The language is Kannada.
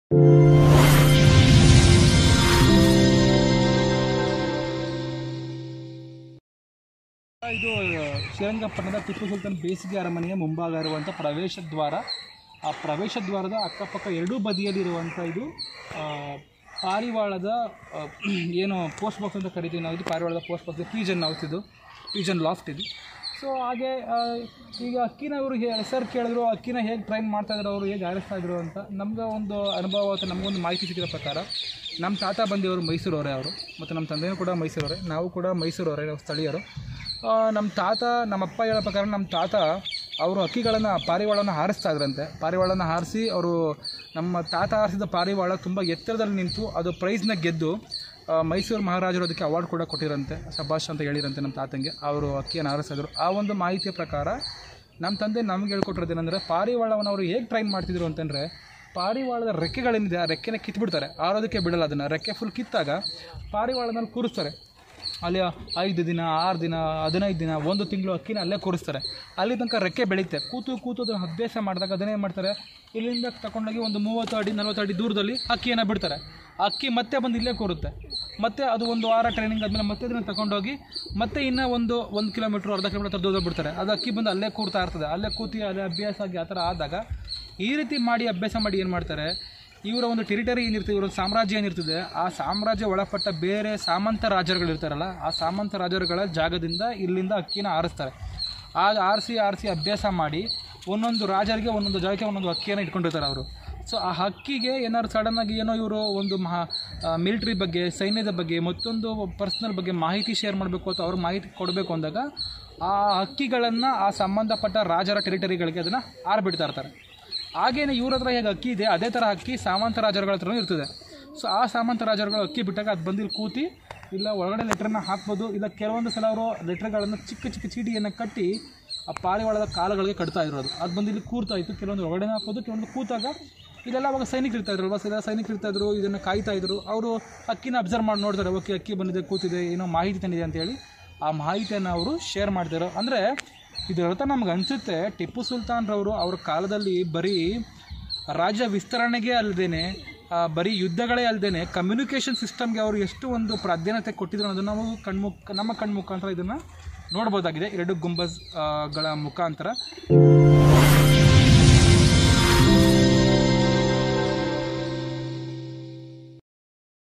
ಇದು ಶ್ರೀರಂಗಪಟ್ಟಣದ ಟಿಪ್ಪು ಸುಲ್ತಾನ್ ಬೇಸಿಗೆ ಅರಮನೆಯ ಮುಂಭಾಗ ಇರುವಂಥ ಪ್ರವೇಶ ದ್ವಾರ ಆ ಪ್ರವೇಶ ದ್ವಾರದ ಅಕ್ಕಪಕ್ಕ ಎರಡೂ ಬದಿಯಲ್ಲಿರುವಂಥ ಇದು ಆ, ಪಾರಿವಾಳದ ಆ, ಏನು ಪೋಸ್ಟ್ ಬಾಕ್ಸ್ ಅಂತ ಕರಿತೀವಿ ನಾವು ಇದು ಪಾರಿವಾಳದ ಪೋಸ್ಟ್ ಬಾಕ್ಸ್ ಪೀಜನ್ ಹೌಸ್ ಇದು ಪೀಜನ್ ಲಾಫ್ಟ್ ಇದು ಸೊ ಹಾಗೆ ಆ, ಈಗ ಅಕ್ಕಿನ ಅವರು ಹೆಸರು ಕೇಳಿದ್ರು ಅಕ್ಕಿನ ಹೇಗೆ ಟ್ರೈನ್ ಮಾಡ್ತಾ ಇದ್ರು ಅವರು ಹೇಗೆ ಆರಿಸ್ತಾ ಇದ್ರು ಅಂತ ನಮ್ಗೆ ಒಂದು ಅನುಭವ ಅಥವಾ ನಮಗೊಂದು ಮಾಹಿತಿ ಸಿಕ್ಕಿದ ಪ್ರಕಾರ ನಮ್ಮ ತಾತ ಬಂದಿವರು ಮೈಸೂರವರೇ ಅವರು ಮತ್ತು ನಮ್ಮ ತಂದೆಯೂ ಕೂಡ ಮೈಸೂರವರೇ ನಾವು ಕೂಡ ಮೈಸೂರವರೇ ನಾವು ಸ್ಥಳೀಯರು ಆ, ನಮ್ಮ ತಾತ ನಮ್ಮಪ್ಪ ಹೇಳೋ ಪ್ರಕಾರ ನಮ್ಮ ತಾತ ಅವರು ಹಕ್ಕಿಗಳನ್ನು ಪಾರಿವಾಳನ ಹಾರಿಸ್ತಾ ಇದ್ರಂತೆ ಪಾರಿವಾಳನ ಹಾರಿಸಿ ಅವರು ನಮ್ಮ ತಾತ ಹಾರಿಸಿದ ಪಾರಿವಾಳ ತುಂಬ ಎತ್ತರದಲ್ಲಿ ನಿಂತು ಅದು ಪ್ರೈಸ್ನ ಗೆದ್ದು ಆ, ಮೈಸೂರು ಮಹಾರಾಜರು ಅದಕ್ಕೆ ಅವಾರ್ಡ್ ಕೂಡ ಕೊಟ್ಟಿರಂತೆ ಶಬಾಷ್ ಅಂತ ಹೇಳಿರಂತೆ ನಮ್ಮ ತಾತಂಗೆ ಅವರು ಅಕ್ಕಿಯನ್ನು ಹಾರಿಸಿದ್ರು ಆ ಒಂದು ಮಾಹಿತಿಯ ಪ್ರಕಾರ ನಮ್ಮ ತಂದೆ ನಮ್ಗೆ ಹೇಳ್ಕೊಟ್ಟಿರೋದೇನೆಂದರೆ ಪಾರಿವಾಳವನ್ನು ಅವರು ಹೇಗೆ ಟ್ರೈನ್ ಮಾಡ್ತಿದ್ರು ಅಂತಂದರೆ ಪಾರಿವಾಳದ ರೆಕ್ಕೆಗಳೇನಿದೆ ಆ ರೆಕ್ಕೆನ ಕಿತ್ಬಿಡ್ತಾರೆ ಆರೋದಕ್ಕೆ ಬಿಡಲ್ಲ ಅದನ್ನು ರೆಕ್ಕೆ ಫುಲ್ ಕಿತ್ತಾಗ ಪಾರಿವಾಳನಲ್ಲಿ ಕೂರಿಸ್ತಾರೆ ಅಲ್ಲಿ ಐದು ದಿನ ಆರು ದಿನ ಹದಿನೈದು ದಿನ ಒಂದು ತಿಂಗಳು ಅಕ್ಕಿನ ಅಲ್ಲೇ ಕೂರಿಸ್ತಾರೆ ಅಲ್ಲಿ ತನಕ ರೆಕ್ಕೆ ಬೆಳೀತೆ ಕೂತು ಕೂತು ಅದನ್ನು ಅಭ್ಯಾಸ ಮಾಡಿದಾಗ ಅದನ್ನೇನು ಮಾಡ್ತಾರೆ ಇಲ್ಲಿಂದ ತಗೊಂಡೋಗಿ ಒಂದು ಮೂವತ್ತು ಅಡಿ ನಲ್ವತ್ತು ಅಡಿ ದೂರದಲ್ಲಿ ಅಕ್ಕಿಯನ್ನು ಬಿಡ್ತಾರೆ ಆ ಅಕ್ಕಿ ಮತ್ತೆ ಬಂದು ಇಲ್ಲೇ ಕೂರುತ್ತೆ ಮತ್ತೆ ಅದು ಒಂದು ವಾರ ಟ್ರೈನಿಂಗ್ ಆದಮೇಲೆ ಮತ್ತೆ ಅದನ್ನು ತಗೊಂಡೋಗಿ ಮತ್ತೆ ಇನ್ನೂ ಒಂದು ಒಂದು ಕಿಲೋಮೀಟ್ರ್ ಅರ್ಧ ಕಿಲೋಮೀಟರ್ ದೂರ ಬಿಡ್ತಾರೆ ಅದು ಅಕ್ಕಿ ಬಂದು ಅಲ್ಲೇ ಕೂರ್ತಾ ಇರ್ತದೆ ಅಲ್ಲೇ ಕೂತಿ ಅಲ್ಲೇ ಅಭ್ಯಾಸ ಆಗಿ ಆ ಥರ ಆದಾಗ ಈ ರೀತಿ ಮಾಡಿ ಅಭ್ಯಾಸ ಮಾಡಿ ಏನು ಮಾಡ್ತಾರೆ ಇವರ ಒಂದು ಟೆರಿಟರಿ ಏನಿರ್ತದೆ ಇವರ ಸಾಮ್ರಾಜ್ಯ ಏನಿರ್ತದೆ ಆ ಸಾಮ್ರಾಜ್ಯ ಒಳಪಟ್ಟ ಬೇರೆ ಸಾಮಂತ ರಾಜರುಗಳು ಇರ್ತಾರಲ್ಲ ಆ ಸಾಮಂತ ರಾಜರುಗಳ ಜಾಗದಿಂದ ಇಲ್ಲಿಂದ ಅಕ್ಕಿನ ಆರಿಸ್ತಾರೆ ಆಗ ಆರಿಸಿ ಆರಿಸಿ ಅಭ್ಯಾಸ ಮಾಡಿ ಒಂದೊಂದು ರಾಜರಿಗೆ ಒಂದೊಂದು ಜಾಗಕ್ಕೆ ಒಂದೊಂದು ಅಕ್ಕಿಯನ್ನು ಇಟ್ಕೊಂಡಿರ್ತಾರೆ ಅವರು ಸೊ ಆ ಹಕ್ಕಿಗೆ ಏನಾದ್ರು ಸಡನ್ನಾಗಿ ಏನೋ ಇವರು ಒಂದು ಮಹಾ ಮಿಲಿಟ್ರಿ ಬಗ್ಗೆ ಸೈನ್ಯದ ಬಗ್ಗೆ ಮತ್ತೊಂದು ಪರ್ಸ್ನಲ್ ಬಗ್ಗೆ ಮಾಹಿತಿ ಶೇರ್ ಮಾಡಬೇಕು ಅಥವಾ ಅವ್ರ ಮಾಹಿತಿ ಕೊಡಬೇಕು ಅಂದಾಗ ಆ ಹಕ್ಕಿಗಳನ್ನು ಆ ಸಂಬಂಧಪಟ್ಟ ರಾಜರ ಟೆರಿಟರಿಗಳಿಗೆ ಅದನ್ನು ಆರ್ಬಿಡ್ತಾ ಇರ್ತಾರೆ ಹಾಗೇನೆ ಇವ್ರ ಹತ್ರ ಹೇಗೆ ಅಕ್ಕಿ ಇದೆ ಅದೇ ಥರ ಅಕ್ಕಿ ಸಾಮಂತ ರಾಜರುಗಳ ಹತ್ರನೂ ಇರ್ತದೆ ಸೊ ಆ ಸಾಮಂತ ರಾಜರುಗಳು ಅಕ್ಕಿ ಬಿಟ್ಟಾಗ ಅದು ಬಂದು ಇಲ್ಲಿ ಕೂತಿ ಇಲ್ಲ ಒಳಗಡೆ ಲೆಟ್ರನ್ನ ಹಾಕ್ಬೋದು ಇಲ್ಲ ಕೆಲವೊಂದು ಸಲ ಅವರು ಲೆಟ್ರ್ಗಳನ್ನು ಚಿಕ್ಕ ಚಿಕ್ಕ ಚೀಟಿಯನ್ನು ಕಟ್ಟಿ ಆ ಪಾರಿವಾಳದ ಕಾಲಗಳಿಗೆ ಕಟ್ತಾ ಇರೋದು ಅದು ಬಂದು ಇಲ್ಲಿ ಕೂರ್ತಾ ಇತ್ತು ಕೆಲವೊಂದು ಒಳಗಡೆ ಹಾಕ್ಬೋದು ಕೆಲವೊಂದು ಕೂತಾಗ ಇಲ್ಲೆಲ್ಲ ಅವಾಗ ಸೈನಿಕರು ಇರ್ತಾ ಇದ್ರಲ್ವ ಸಲ ಸೈನಿಕರು ಇರ್ತಾ ಇದ್ರು ಇದನ್ನು ಕಾಯ್ತಾ ಇದ್ರು ಅವರು ಅಕ್ಕಿನ ಅಬ್ಸರ್ವ್ ಮಾಡಿ ನೋಡ್ತಾರೆ ಓಕೆ ಅಕ್ಕಿ ಬಂದಿದೆ ಕೂತಿದೆ ಏನೋ ಮಾಹಿತಿ ತಂದಿದೆ ಅಂತೇಳಿ ಆ ಮಾಹಿತಿಯನ್ನು ಅವರು ಶೇರ್ ಮಾಡ್ತಿರೋ ಅಂದರೆ ಇದರ ಅರ್ಥ ನಮ್ಗೆ ಅನಿಸುತ್ತೆ ಟಿಪ್ಪು ಸುಲ್ತಾನ್ರವರು ಅವ್ರ ಕಾಲದಲ್ಲಿ ಬರೀ ರಾಜ್ಯ ವಿಸ್ತರಣೆಗೆ ಅಲ್ಲದೇನೆ ಬರೀ ಯುದ್ಧಗಳೇ ಅಲ್ಲದೇನೆ ಕಮ್ಯುನಿಕೇಷನ್ ಸಿಸ್ಟಮ್ಗೆ ಅವರು ಎಷ್ಟು ಒಂದು ಪ್ರಾಧಾನ್ಯತೆ ಕೊಟ್ಟಿದ್ರು ಅನ್ನೋದನ್ನು ನಾವು ಕಣ್ಮುಖ ನಮ್ಮ ಕಣ್ಮುಖಾಂತರ ಇದನ್ನು ನೋಡ್ಬೋದಾಗಿದೆ ಎರಡು ಗುಂಬಜ್ ಆ, ಗಳ ಮುಖಾಂತರ